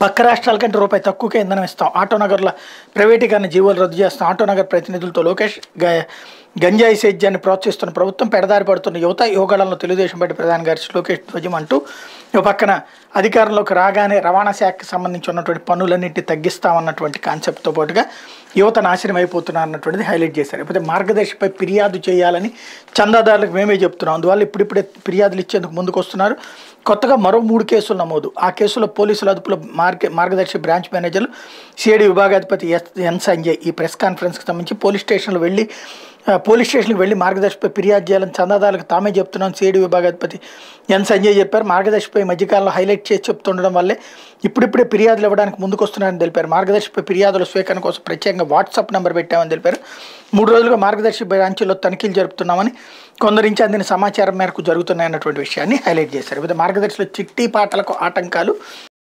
పక్క రాష్ట్రాల కంటే రూపాయి తక్కువకే ఇంధనం ఇస్తాం ఆటోనగర్ల ప్రైవేటీకరణ జీవోలు రద్దు చేస్తాం ఆటోనగర్ ప్రతినిధులతో లోకేష్ గ- గంజాయి సేద్యాన్ని ప్రోత్సహిస్తున్న ప్రభుత్వం పెడదారి పడుతున్న యువత యువగళంలో తెలుగుదేశం పార్టీ ప్రధాన గారి లోకేష్ ధ్వజం అంటూ ఓ పక్కన అధికారంలోకి రాగానే రవాణా శాఖకి సంబంధించి ఉన్నటువంటి పనులన్నింటినీ తగ్గిస్తామన్నటువంటి కాన్సెప్ట్తో పాటుగా యువత నాశనం అయిపోతున్నారు అన్నటువంటిది హైలైట్ చేశారు లేకపోతే మార్గదర్శిపై ఫిర్యాదు చేయాలని చందాదారులకు మేమే చెప్తున్నాం అందువల్ల ఇప్పుడిప్పుడే ఫిర్యాదులు ఇచ్చేందుకు ముందుకు వస్తున్నారు కొత్తగా మరో మూడు కేసులు నమోదు ఆ కేసులో పోలీసుల అదుపులో మార్గ మార్గదర్శి బ్రాంచ్ మేనేజర్లు సిఐడి విభాగాధిపతి ఎస్ ఎన్ సంజయ్ ఈ ప్రెస్ కాన్ఫరెన్స్కి సంబంధించి పోలీస్ స్టేషన్లో వెళ్ళి ఆ, పోలీస్ స్టేషన్కి వెళ్ళి మార్గదర్శిపై ఫిర్యాదు చేయాలని చందాదారులకు తామే చెప్తున్నాం సిఐడి విభాగాధిపతి ఎన్ సంజయ్ చెప్పారు మార్గదర్శిపై ఈ మధ్యకాలంలో హైలైట్ చేసి చెప్తుండడం వల్లే ఇప్పుడిప్పుడే ఫిర్యాదులు ఇవ్వడానికి ముందుకు వస్తున్నారని తెలిపారు మార్గదర్శిపై ఫిర్యాదుల స్వీకరణ కోసం ప్రత్యేకంగా వాట్సాప్ నెంబర్ పెట్టామని తెలిపారు మూడు రోజులుగా మార్గదర్శి బ్రాంచ్లో తనిఖీలు జరుపుతున్నామని కొందరి నుంచి అందిన సమాచారం మేరకు జరుగుతున్నాయన్నటువంటి విషయాన్ని హైలైట్ చేశారు వివిధ మార్గదర్శిలో చిట్టి పాటలకు ఆటంకాలు